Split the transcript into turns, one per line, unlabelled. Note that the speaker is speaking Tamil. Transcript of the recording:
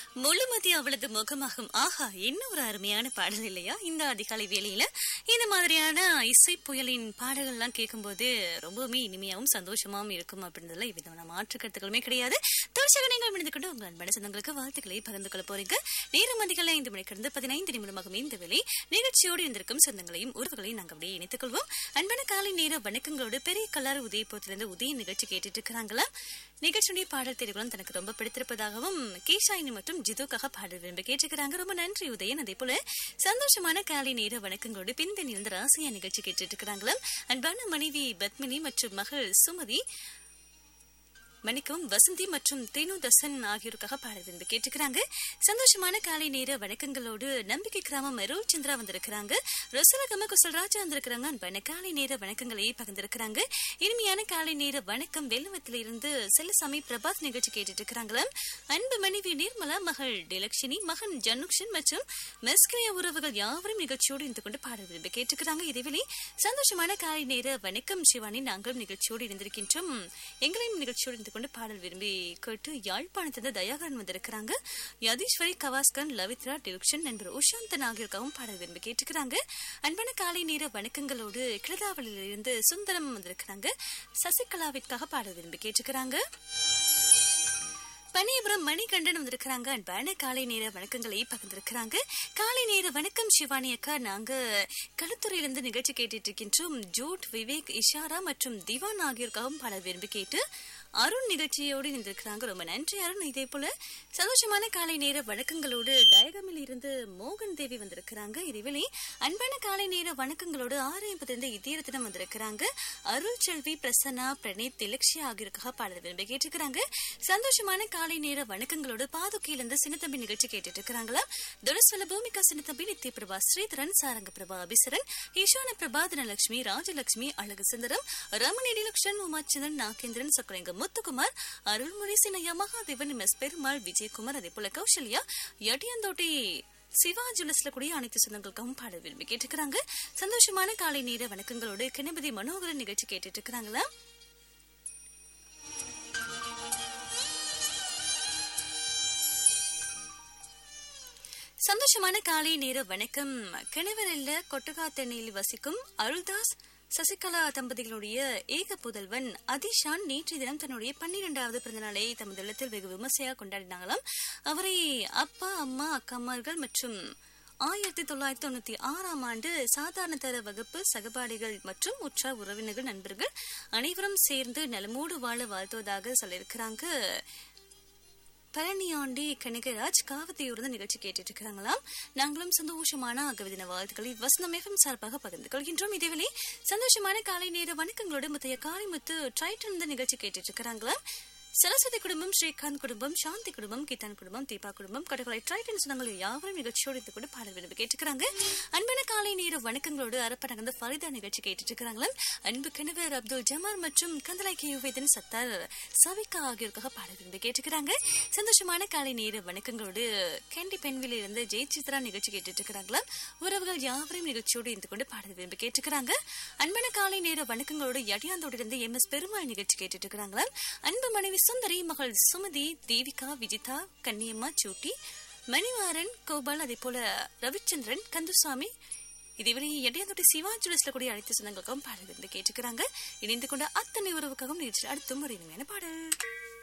முழுமதி அவளது முகமாகும் ஆஹா என்ன ஒரு அருமையான பாடல் இல்லையா இந்த அதிகாலை வேளையில இந்த மாதிரியான இசை புயலின் பாடல்கள்லாம் கேட்கும்போது ரொம்பவுமே இனிமையாகவும் சந்தோஷமாவும் இருக்கும் அப்படின்றதுல எவ்விதமான மாற்று கருத்துக்களுமே கிடையாது தொடர்ச்சியாக நீங்கள் மனித கொண்டு உங்கள் அன்பான சொந்தங்களுக்கு வாழ்த்துக்களை பகிர்ந்து கொள்ள போறீங்க நேரம் அதிகாலை ஐந்து மணிக்கிருந்து பதினைந்து நிமிடமாகும் இந்த வேளை நிகழ்ச்சியோடு இருந்திருக்கும் சொந்தங்களையும் உறவுகளையும் நாங்கள் அப்படியே இணைத்துக் கொள்வோம் அன்பான காலை நேர வணக்கங்களோடு பெரிய கல்லாறு உதயபோத்திலிருந்து உதய நிகழ்ச்சி கேட்டுட்டு இருக்கிறாங்களா நிகழ்ச்சியுடைய பாடல் தெரிவுகளும் தனக்கு ரொம்ப பிடித்திருப்பதாகவும் கேஷாயினி மற்றும் ஜிதுக்காக பாடல் விரும்பி கேட்டுக்கிறாங்க ரொம்ப நன்றி உதயன் அதே போல சந்தோஷமான காலை நேர வணக்கங்களோடு பின்தணி இருந்து ராசியா நிகழ்ச்சி கேட்டுட்டு இருக்கிறாங்களாம் அன்பான மனைவி பத்மினி மற்றும் மகள் சுமதி மணிக்கும் வசந்தி மற்றும் தேனு தசன் ஆகியோருக்காக பாடல் விரும்பி கேட்டுக்கிறாங்க சந்தோஷமான காலை நேர வணக்கங்களோடு நம்பிக்கை கிராமம் அருள் சந்திரா வந்திருக்கிறாங்க ரசலகம குசல் ராஜா வந்திருக்கிறாங்க அன்பான காலை நேர வணக்கங்களை பகிர்ந்திருக்கிறாங்க இனிமையான காலை நேர வணக்கம் வெள்ளவத்தில இருந்து செல்லசாமி பிரபாத் நிகழ்ச்சி கேட்டுட்டு இருக்கிறாங்களாம் அன்பு மனைவி நிர்மலா மகள் டிலக்ஷினி மகன் ஜனுக்ஷன் மற்றும் மெஸ்கிரிய உறவுகள் யாவரும் நிகழ்ச்சியோடு இருந்து கொண்டு பாடல் விரும்பி கேட்டுக்கிறாங்க இதுவெளி சந்தோஷமான காலை நேர வணக்கம் சிவானி நாங்களும் நிகழ்ச்சியோடு இருந்திருக்கின்றோம் எங்களையும் நிகழ்ச்சியோடு இருந்து கொண்டு பாடல் விரும்பி கேட்டு யாழ்ப்பாணத்திலிருந்து தயாகரன் வந்திருக்கிறாங்க யதீஸ்வரி கவாஸ்கன் லவித்ரா டிலுக்ஷன் நண்பர் உஷாந்தன் ஆகியோருக்காகவும் பாடல் விரும்பி கேட்டுக்கிறாங்க அன்பான காலை நேர வணக்கங்களோடு கிளதாவளியிலிருந்து இருந்து சுந்தரம் வந்திருக்கிறாங்க சசிகலாவிற்காக பாடல் விரும்பி கேட்டுக்கிறாங்க பனியபுரம் மணிகண்டன் வந்திருக்கிறாங்க அன்பான காலை நேர வணக்கங்களை பகிர்ந்திருக்கிறாங்க காலை நேர வணக்கம் சிவானி அக்கா நாங்க களுத்துறையிலிருந்து நிகழ்ச்சி கேட்டுட்டு இருக்கின்றோம் ஜூட் விவேக் இஷாரா மற்றும் திவான் ஆகியோருக்காகவும் பாடல் விரும்பி கேட்டு அருண் நிகழ்ச்சியோடு இருந்திருக்கிறாங்க ரொம்ப நன்றி அருண் இதே போல சந்தோஷமான காலை நேர வணக்கங்களோடு டயகமில் இருந்து மோகன் தேவி வந்திருக்கிறாங்க இதுவேளை அன்பான காலை நேர வணக்கங்களோடு ஆறு ஐம்பத்திலிருந்து இதயரத்தினம் வந்திருக்கிறாங்க அருள் செல்வி பிரசன்னா பிரணீத் திலக்ஷியா ஆகியோருக்காக பாடல் விரும்பி கேட்டிருக்கிறாங்க சந்தோஷமான காலை நேர வணக்கங்களோடு பாதுகையிலிருந்து சின்னத்தம்பி நிகழ்ச்சி கேட்டுட்டு இருக்கிறாங்களா துரஸ்வல பூமிகா சின்னத்தம்பி நித்ய பிரபா ஸ்ரீதரன் சாரங்க பிரபா அபிசரன் ஈஷான பிரபா தனலட்சுமி ராஜலட்சுமி அழகு சுந்தரம் ரமணி டிலக்ஷன் உமாச்சந்திரன் நாகேந்திரன் சொக்கலிங்கம் முத்துக்குமார் அருள்மொழி சின்னையா மகாதேவன் எம் எஸ் பெருமாள் விஜயகுமார் அதே போல கௌசல்யா எட்டியந்தோட்டி சிவா ஜுவல்ஸ்ல கூடிய அனைத்து சொந்தங்களுக்கும் பாடல் விரும்பி கேட்டுக்கிறாங்க சந்தோஷமான காலை நேர வணக்கங்களோடு கணபதி மனோகரன் நிகழ்ச்சி கேட்டுட்டு இருக்கிறாங்களா சந்தோஷமான காலை நேர வணக்கம் கிணவரில் கொட்டகாத்தண்ணியில் வசிக்கும் அருள்தாஸ் சசிகலா தம்பதிகளுடைய ஏக புதல்வன் அதிஷான் நேற்று தினம் தன்னுடைய பன்னிரெண்டாவது பிறந்தநாளை தமது இல்லத்தில் வெகு விமர்சையாக கொண்டாடினாங்களாம் அவரை அப்பா அம்மா அக்காமார்கள் மற்றும் ஆயிரத்தி தொள்ளாயிரத்தி தொண்ணூத்தி ஆறாம் ஆண்டு சாதாரண தர வகுப்பு சகபாடிகள் மற்றும் உற்ற உறவினர்கள் நண்பர்கள் அனைவரும் சேர்ந்து நலமோடு வாழ வாழ்த்துவதாக சொல்லியிருக்கிறாங்க பழனியாண்டி கனகராஜ் காவத்தையோடு நிகழ்ச்சி கேட்டுட்டு இருக்கிறாங்களாம் நாங்களும் சந்தோஷமான அகவிதின வாழ்த்துக்களை வசந்தம் எஃப்எம் சார்பாக பகிர்ந்து கொள்கின்றோம் இதேவேளை சந்தோஷமான காலை நேர வணக்கங்களோடு முத்தைய காளிமுத்து ட்ரைட்டன் நிகழ்ச்சி கேட்டுட்டு இருக்கிறாங்களாம் சரஸ்வதி குடும்பம் ஸ்ரீகாந்த் குடும்பம் சாந்தி குடும்பம் கீதான் குடும்பம் தீபா குடும்பம் கடற்கரை ட்ரைட்டன் சொந்தங்கள் யாவரும் நிகழ்ச்சியோடு இருந்து கூட பாடல் விரும்பி கேட்டுக்கிறாங்க அன்பான காலை நேர வணக்கங்களோடு அரப்படங்கந்த ஃபரிதா நிகழ்ச்சி கேட்டுட்டு இருக்கிறாங்களாம் அன்பு கணவர் அப்துல் ஜமார் மற்றும் கந்தலாய் கேயுவேதன் சத்தார் சவிகா ஆகியோருக்காக பாடல் விரும்பி கேட்டுக்கிறாங்க சந்தோஷமான காலை நேர வணக்கங்களோடு கேண்டி பெண்வில் இருந்து ஜெய் சித்ரா நிகழ்ச்சி கேட்டுட்டு இருக்கிறாங்களாம் உறவுகள் யாவரையும் நிகழ்ச்சியோடு இருந்து கொண்டு பாடல் விரும்பி கேட்டுக்கிறாங்க அன்பான காலை நேர வணக்கங்களோடு எடியாந்தோடு இருந்து எம் எஸ் பெருமாள் நிகழ்ச்சி கேட்டுட்டு இருக்கிறாங்களாம் அன்பு மனைவி சுந்தரி மகள் சுமதி தேவிகா விஜிதா கன்னியம்மா சூட்டி மணிவாரன் கோபால் அதே போல ரவிச்சந்திரன் கந்தசாமி இதுவரை எடையாந்தோட்டி சிவா ஜுவல்ஸ்ல கூடிய அனைத்து சொந்தங்களுக்கும் பாடல் இருந்து கேட்டுக்கிறாங்க இணைந்து கொண்ட அத்தனை உறவுக்காகவும் நிகழ்ச்சி அடுத்தும் ஒரு இனிமையான பாடல்